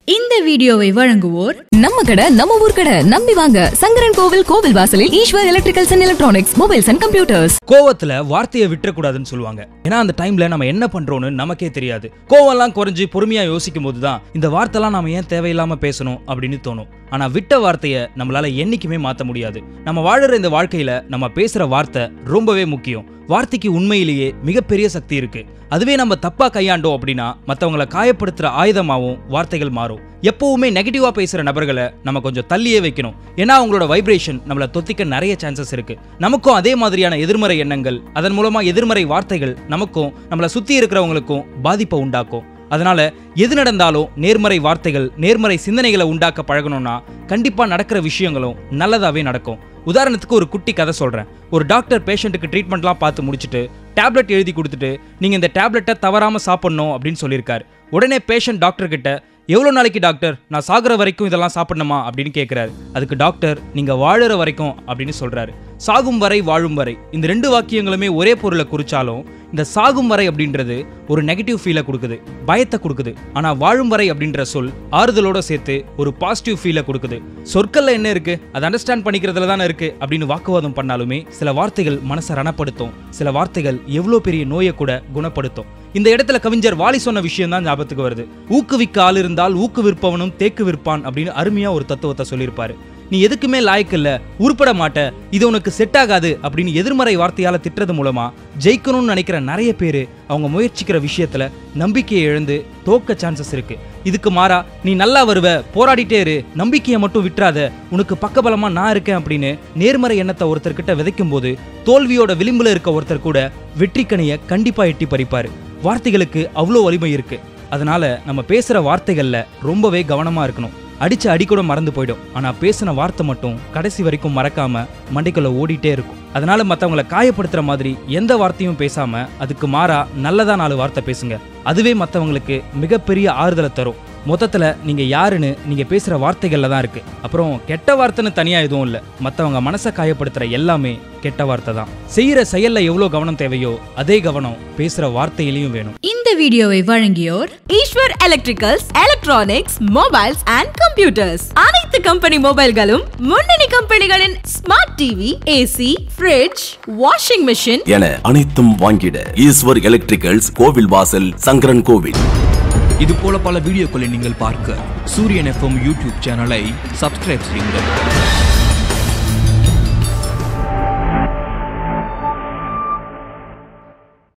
இந்த வீடியோவை வழங்குவோர் நம்ம கடை நம்ம ஊர் கடை நம்பி வாங்க சங்கரன் கோவில் கோவில் வாசலில் Eswar electricals and electronics mobiles and computers கோவத்துல வார்த்தையை விட்டுறக்கூடாதுன்னு சொல்லுவாங்க ஏன்னா அந்த டைம்ல நம்ம என்ன பண்றோம்னு நமக்கே தெரியாது கோவம்லாம் குறைஞ்சு பொறுமையா யோசிக்கும் போது தான் இந்த வார்த்தைலாம் நாம ஏன் தேவையில்லாம பேசணும் அப்படின்னு தோணும் ஆனா விட்ட வார்த்தையை நம்மளால என்னைக்குமே மாத்த முடியாது நம்ம வாழுற இந்த வாழ்க்கையில நம்ம பேசுற வார்த்தை ரொம்பவே முக்கியம் வார்த்தைக்கு உண்மையிலேயே மிகப்பெரிய சக்தி இருக்கு அதுவே நம்ம தப்பா கையாண்டோம் அப்படின்னா மத்தவங்களை காயப்படுத்துற ஆயுதமாவும் வார்த்தைகள் மாறும் எப்பவுமே நெகட்டிவா பேசுற நபர்களை நம்ம கொஞ்சம் தள்ளியே வைக்கணும் ஏன்னா அவங்களோட வைப்ரேஷன் நம்மள தொத்திக்க நிறைய சான்சஸ் இருக்கு நமக்கும் அதே மாதிரியான எதிர்மறை எண்ணங்கள் அதன் மூலமா எதிர்மறை வார்த்தைகள் நமக்கும் நம்மள சுத்தி இருக்கிறவங்களுக்கும் பாதிப்பை உண்டாக்கும் அதனால எது நடந்தாலும் நேர்மறை வார்த்தைகள் நேர்மறை சிந்தனைகளை உண்டாக்க பழகணும்னா கண்டிப்பா நடக்கிற விஷயங்களும் நல்லதாவே நடக்கும் உதாரணத்துக்கு ஒரு குட்டி கதை சொல்றேன் ஒரு டாக்டர் பேஷண்ட்டுக்கு ட்ரீட்மெண்ட்லாம் பார்த்து முடிச்சுட்டு டேப்லெட் எழுதி கொடுத்துட்டு நீங்க இந்த டேப்லெட்டை தவறாம சாப்பிடணும் அப்படின்னு சொல்லியிருக்காரு உடனே பேஷண்ட் டாக்டர் கிட்ட எவ்வளோ நாளைக்கு டாக்டர் நான் சாகுற வரைக்கும் இதெல்லாம் சாப்பிடணுமா அப்படின்னு கேட்குறாரு அதுக்கு டாக்டர் நீங்க வாழுற வரைக்கும் அப்படின்னு சொல்றாரு சாகும் வரை வாழும் வரை இந்த ரெண்டு வாக்கியங்களுமே ஒரே பொருளை குறிச்சாலும் இந்த சாகும் வரை அப்படின்றது ஒரு நெகட்டிவ் ஃபீலை கொடுக்குது பயத்தை கொடுக்குது ஆனா வாழும் வரை அப்படின்ற சொல் ஆறுதலோட சேர்த்து ஒரு பாசிட்டிவ் ஃபீலை கொடுக்குது சொற்கள்ல என்ன இருக்கு அதை அண்டர்ஸ்டாண்ட் பண்ணிக்கிறதுல தானே இருக்கு அப்படின்னு வாக்குவாதம் பண்ணாலுமே சில வார்த்தைகள் மனசை ரணப்படுத்தும் சில வார்த்தைகள் எவ்வளோ பெரிய நோயை கூட குணப்படுத்தும் இந்த இடத்துல கவிஞர் வாலி சொன்ன விஷயம் தான் ஞாபகத்துக்கு வருது ஊக்குவிக்க ஆள் இருந்தால் ஊக்கு விற்பவனும் தேக்கு விற்பான் அப்படின்னு அருமையா ஒரு தத்துவத்தை சொல்லியிருப்பாரு நீ எதுக்குமே லாய்க்கு இல்ல உருப்பட மாட்ட இது உனக்கு செட் ஆகாது அப்படின்னு எதிர்மறை வார்த்தையால திட்டுறது மூலமா ஜெயிக்கணும்னு நினைக்கிற நிறைய பேரு அவங்க முயற்சிக்கிற விஷயத்துல நம்பிக்கையை இழந்து தோக்க சான்சஸ் இருக்கு இதுக்கு மாறா நீ நல்லா வருவ போராடிட்டே இரு நம்பிக்கையை மட்டும் விட்டுறாத உனக்கு பக்கபலமா நான் இருக்கேன் அப்படின்னு நேர்மறை எண்ணத்தை ஒருத்தர்கிட்ட விதைக்கும் போது தோல்வியோட விளிம்புல இருக்க ஒருத்தர் கூட வெற்றிக்கனிய கண்டிப்பா எட்டி பறிப்பாரு வார்த்தைகளுக்கு அவ்வளோ வலிமை இருக்கு அதனால நம்ம பேசுற வார்த்தைகள்ல ரொம்பவே கவனமா இருக்கணும் அடிச்ச அடி கூட மறந்து போயிடும் ஆனா பேசின வார்த்தை மட்டும் கடைசி வரைக்கும் மறக்காம மண்டைக்குள்ள ஓடிட்டே இருக்கும் அதனால மத்தவங்கள காயப்படுத்துற மாதிரி எந்த வார்த்தையும் பேசாம அதுக்கு மாறா நல்லதா நாலு வார்த்தை பேசுங்க அதுவே மத்தவங்களுக்கு மிகப்பெரிய ஆறுதலை தரும் மொத்தத்துல நீங்க யாருன்னு நீங்க பேசுற வார்த்தைகள்ல தான் இருக்கு அப்புறம் கெட்ட வார்த்தைன்னு தனியா எதுவும் இல்ல மத்தவங்க மனசை காயப்படுத்துற எல்லாமே கெட்ட வார்த்தை தான் செய்யற செயல்ல எவ்வளவு கவனம் தேவையோ அதே கவனம் பேசுற வார்த்தையிலையும் வேணும் இந்த வீடியோவை வழங்கியோர் Eswar electricals electronics mobiles and computers அனைத்து கம்பெனி மொபைல்களும் முன்னணி கம்பெனிகளின் smart TV AC fridge washing machine என அனைத்தும் வாங்கிட ஈஸ்வர் எலக்ட்ரிக்கல்ஸ் கோவில் வாசல் சங்கரன் கோவில் இது போல பல வீடியோக்களை நீங்கள் பார்க்க சூரியன் எஃப்எம் யூடியூப் சேனலை சப்ஸ்கிரைப் செய்யுங்கள்